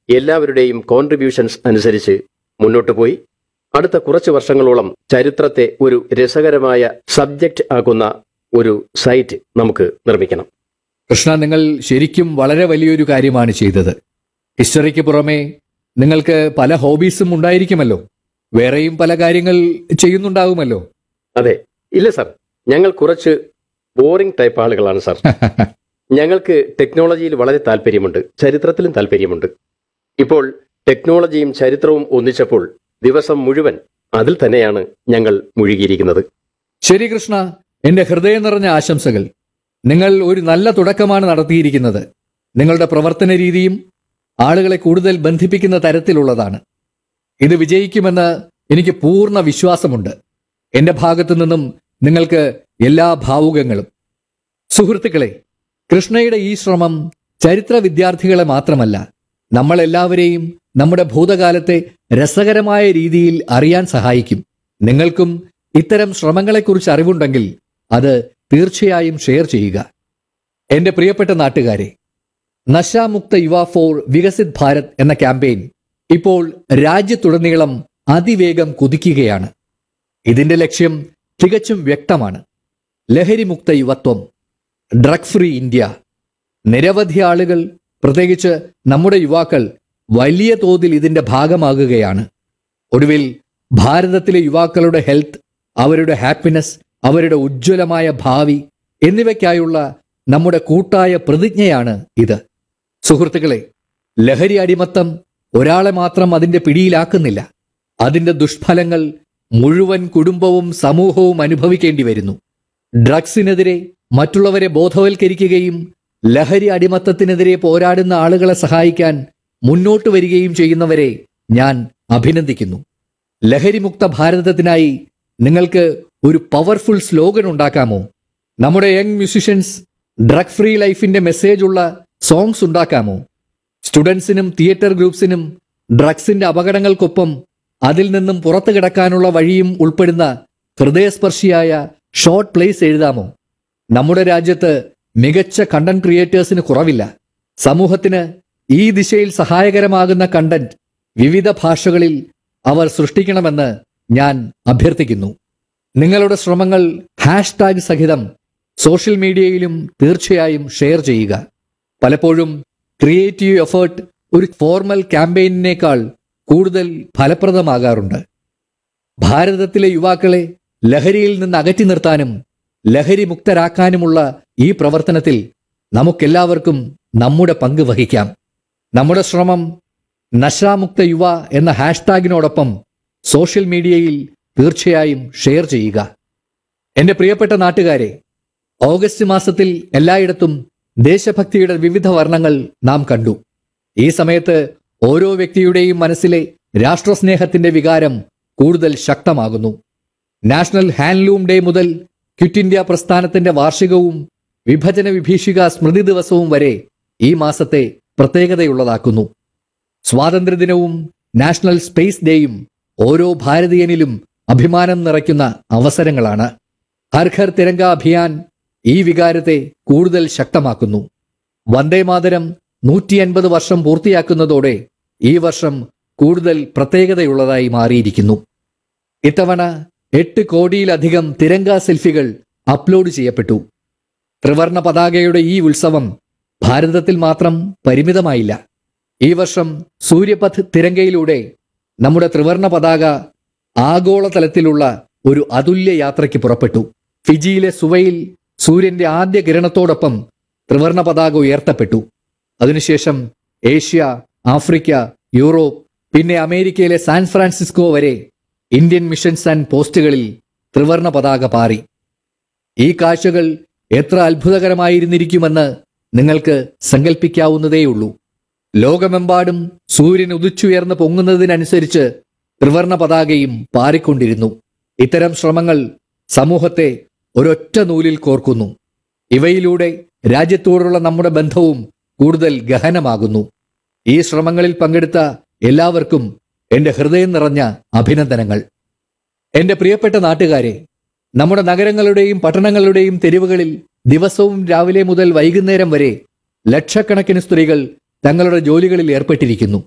എല്ലാവരുടെയും കോൺട്രിബ്യൂഷൻസ് അനുസരിച്ച് മുന്നോട്ട് പോയി അടുത്ത കുറച്ച് വർഷങ്ങളോളം ചരിത്രത്തെ ഒരു രസകരമായ സബ്ജക്റ്റ് ആക്കുന്ന ഒരു സൈറ്റ് നമുക്ക് നിർമ്മിക്കണം കൃഷ്ണ നിങ്ങൾ ശരിക്കും വളരെ വലിയൊരു കാര്യമാണ് ചെയ്തത് ഹിസ്റ്ററിക്ക് പുറമെ നിങ്ങൾക്ക് പല ഹോബീസും ഉണ്ടായിരിക്കുമല്ലോ വേറെയും പല കാര്യങ്ങൾ ചെയ്യുന്നുണ്ടാകുമല്ലോ അതെ ഇല്ല സാർ ഞങ്ങൾ കുറച്ച് ബോറിംഗ് ടൈപ്പ് ആളുകളാണ് സാർ ഞങ്ങൾക്ക് ടെക്നോളജിയിൽ വളരെ താല്പര്യമുണ്ട് ചരിത്രത്തിലും താല്പര്യമുണ്ട് ഇപ്പോൾ ടെക്നോളജിയും ചരിത്രവും ഒന്നിച്ചപ്പോൾ ദിവസം മുഴുവൻ അതിൽ തന്നെയാണ് ഞങ്ങൾ മുഴുകിയിരിക്കുന്നത് ശരി കൃഷ്ണ എന്റെ ഹൃദയം നിറഞ്ഞ ആശംസകൾ നിങ്ങൾ ഒരു നല്ല തുടക്കമാണ് നടത്തിയിരിക്കുന്നത് നിങ്ങളുടെ പ്രവർത്തന രീതിയും ആളുകളെ കൂടുതൽ ബന്ധിപ്പിക്കുന്ന തരത്തിലുള്ളതാണ് ഇത് വിജയിക്കുമെന്ന് എനിക്ക് പൂർണ്ണ വിശ്വാസമുണ്ട് എന്റെ ഭാഗത്തു നിന്നും നിങ്ങൾക്ക് എല്ലാ ഭാവുകങ്ങളും സുഹൃത്തുക്കളെ കൃഷ്ണയുടെ ഈ ശ്രമം ചരിത്ര വിദ്യാർത്ഥികളെ മാത്രമല്ല നമ്മളെല്ലാവരെയും നമ്മുടെ ഭൂതകാലത്തെ രസകരമായ രീതിയിൽ അറിയാൻ സഹായിക്കും നിങ്ങൾക്കും ഇത്തരം ശ്രമങ്ങളെക്കുറിച്ച് അറിവുണ്ടെങ്കിൽ അത് തീർച്ചയായും ഷെയർ ചെയ്യുക എന്റെ പ്രിയപ്പെട്ട നാട്ടുകാരെ നശാമുക്ത യുവ ഫോർ വികസിത് ഭാരത് എന്ന ക്യാമ്പയിൻ ഇപ്പോൾ രാജ്യത്തുടനീളം അതിവേഗം കുതിക്കുകയാണ് ഇതിന്റെ ലക്ഷ്യം തികച്ചും വ്യക്തമാണ് ലഹരിമുക്ത യുവത്വം ഡ്രഗ് ഫ്രീ ഇന്ത്യ നിരവധി ആളുകൾ പ്രത്യേകിച്ച് നമ്മുടെ യുവാക്കൾ വലിയ തോതിൽ ഇതിന്റെ ഭാഗമാകുകയാണ് ഒടുവിൽ ഭാരതത്തിലെ യുവാക്കളുടെ ഹെൽത്ത് അവരുടെ ഹാപ്പിനെസ് അവരുടെ ഉജ്ജ്വലമായ ഭാവി എന്നിവയ്ക്കായുള്ള നമ്മുടെ കൂട്ടായ പ്രതിജ്ഞയാണ് ഇത് സുഹൃത്തുക്കളെ ലഹരി അടിമത്തം ഒരാളെ മാത്രം അതിന്റെ പിടിയിലാക്കുന്നില്ല അതിന്റെ ദുഷ്ഫലങ്ങൾ മുഴുവൻ കുടുംബവും സമൂഹവും അനുഭവിക്കേണ്ടി വരുന്നു ഡ്രഗ്സിനെതിരെ മറ്റുള്ളവരെ ബോധവൽക്കരിക്കുകയും ലഹരി അടിമത്തത്തിനെതിരെ പോരാടുന്ന ആളുകളെ സഹായിക്കാൻ മുന്നോട്ട് വരികയും ചെയ്യുന്നവരെ ഞാൻ അഭിനന്ദിക്കുന്നു ലഹരിമുക്ത ഭാരതത്തിനായി നിങ്ങൾക്ക് ഒരു പവർഫുൾ സ്ലോഗൻ ഉണ്ടാക്കാമോ നമ്മുടെ യങ് മ്യൂസിഷ്യൻസ് ഡ്രഗ് ഫ്രീ ലൈഫിന്റെ മെസ്സേജ് ഉള്ള സോങ്സ് ഉണ്ടാക്കാമോ സ്റ്റുഡൻസിനും തിയേറ്റർ ഗ്രൂപ്പ്സിനും ഡ്രഗ്സിന്റെ അപകടങ്ങൾക്കൊപ്പം അതിൽ നിന്നും പുറത്തു കിടക്കാനുള്ള വഴിയും ഉൾപ്പെടുന്ന ഹൃദയസ്പർശിയായ ഷോർട്ട് പ്ലേസ് എഴുതാമോ നമ്മുടെ രാജ്യത്ത് മികച്ച കണ്ടന്റ് ക്രിയേറ്റേഴ്സിന് കുറവില്ല സമൂഹത്തിന് ഈ ദിശയിൽ സഹായകരമാകുന്ന കണ്ടന്റ് വിവിധ ഭാഷകളിൽ അവർ സൃഷ്ടിക്കണമെന്ന് ഞാൻ അഭ്യർത്ഥിക്കുന്നു നിങ്ങളുടെ ശ്രമങ്ങൾ ഹാഷ്ടാഗ് സഹിതം സോഷ്യൽ മീഡിയയിലും തീർച്ചയായും ഷെയർ ചെയ്യുക പലപ്പോഴും ക്രിയേറ്റീവ് എഫേർട്ട് ഒരു ഫോർമൽ ക്യാമ്പയിനേക്കാൾ കൂടുതൽ ഫലപ്രദമാകാറുണ്ട് ഭാരതത്തിലെ യുവാക്കളെ ലഹരിയിൽ നിന്ന് അകറ്റി നിർത്താനും ലഹരി മുക്തരാക്കാനുമുള്ള ഈ പ്രവർത്തനത്തിൽ നമുക്കെല്ലാവർക്കും നമ്മുടെ പങ്ക് വഹിക്കാം നമ്മുടെ ശ്രമം നശാമുക്ത യുവ എന്ന ഹാഷ്ടാഗിനോടൊപ്പം സോഷ്യൽ മീഡിയയിൽ തീർച്ചയായും ഷെയർ ചെയ്യുക എന്റെ പ്രിയപ്പെട്ട നാട്ടുകാരെ ഓഗസ്റ്റ് മാസത്തിൽ എല്ലായിടത്തും ദേശഭക്തിയുടെ വിവിധ വർണ്ണങ്ങൾ നാം കണ്ടു ഈ സമയത്ത് ഓരോ വ്യക്തിയുടെയും മനസ്സിലെ രാഷ്ട്രസ്നേഹത്തിന്റെ വികാരം കൂടുതൽ ശക്തമാകുന്നു നാഷണൽ ഹാൻഡ്ലൂം ഡേ മുതൽ ക്വിറ്റ് ഇന്ത്യ പ്രസ്ഥാനത്തിന്റെ വാർഷികവും വിഭജന വിഭീഷിക സ്മൃതി ദിവസവും വരെ ഈ മാസത്തെ പ്രത്യേകതയുള്ളതാക്കുന്നു സ്വാതന്ത്ര്യദിനവും നാഷണൽ സ്പേസ് ഡേയും ഓരോ ഭാരതീയനിലും അഭിമാനം നിറയ്ക്കുന്ന അവസരങ്ങളാണ് ഹർ ഘർ തിരങ്ക അഭിയാൻ ഈ വികാരത്തെ കൂടുതൽ ശക്തമാക്കുന്നു വന്ദേ മാതരം നൂറ്റി അൻപത് വർഷം പൂർത്തിയാക്കുന്നതോടെ ഈ വർഷം കൂടുതൽ പ്രത്യേകതയുള്ളതായി മാറിയിരിക്കുന്നു ഇത്തവണ എട്ട് കോടിയിലധികം തിരങ്ക സെൽഫികൾ അപ്ലോഡ് ചെയ്യപ്പെട്ടു ത്രിവർണ പതാകയുടെ ഈ ഉത്സവം ഭാരതത്തിൽ മാത്രം പരിമിതമായില്ല ഈ വർഷം സൂര്യപഥ് തിരങ്കയിലൂടെ നമ്മുടെ ത്രിവർണ പതാക ആഗോളതലത്തിലുള്ള ഒരു അതുല്യ യാത്രയ്ക്ക് പുറപ്പെട്ടു ഫിജിയിലെ സുവയിൽ സൂര്യന്റെ ആദ്യ കിരണത്തോടൊപ്പം ത്രിവർണ പതാക ഉയർത്തപ്പെട്ടു അതിനുശേഷം ഏഷ്യ ആഫ്രിക്ക യൂറോപ്പ് പിന്നെ അമേരിക്കയിലെ സാൻ ഫ്രാൻസിസ്കോ വരെ ഇന്ത്യൻ മിഷൻസ് ആൻഡ് പോസ്റ്റുകളിൽ ത്രിവർണ പതാക പാറി ഈ കാഴ്ചകൾ എത്ര അത്ഭുതകരമായിരുന്നിരിക്കുമെന്ന് നിങ്ങൾക്ക് സങ്കല്പിക്കാവുന്നതേയുള്ളൂ ലോകമെമ്പാടും സൂര്യൻ ഉദിച്ചുയർന്ന് പൊങ്ങുന്നതിനനുസരിച്ച് ത്രിവർണ പതാകയും പാറിക്കൊണ്ടിരുന്നു ഇത്തരം ശ്രമങ്ങൾ സമൂഹത്തെ ഒരൊറ്റ നൂലിൽ കോർക്കുന്നു ഇവയിലൂടെ രാജ്യത്തോടുള്ള നമ്മുടെ ബന്ധവും കൂടുതൽ ഗഹനമാകുന്നു ഈ ശ്രമങ്ങളിൽ പങ്കെടുത്ത എല്ലാവർക്കും എന്റെ ഹൃദയം നിറഞ്ഞ അഭിനന്ദനങ്ങൾ എന്റെ പ്രിയപ്പെട്ട നാട്ടുകാരെ നമ്മുടെ നഗരങ്ങളുടെയും പട്ടണങ്ങളുടെയും തെരുവുകളിൽ ദിവസവും രാവിലെ മുതൽ വൈകുന്നേരം വരെ ലക്ഷക്കണക്കിന് സ്ത്രീകൾ തങ്ങളുടെ ജോലികളിൽ ഏർപ്പെട്ടിരിക്കുന്നു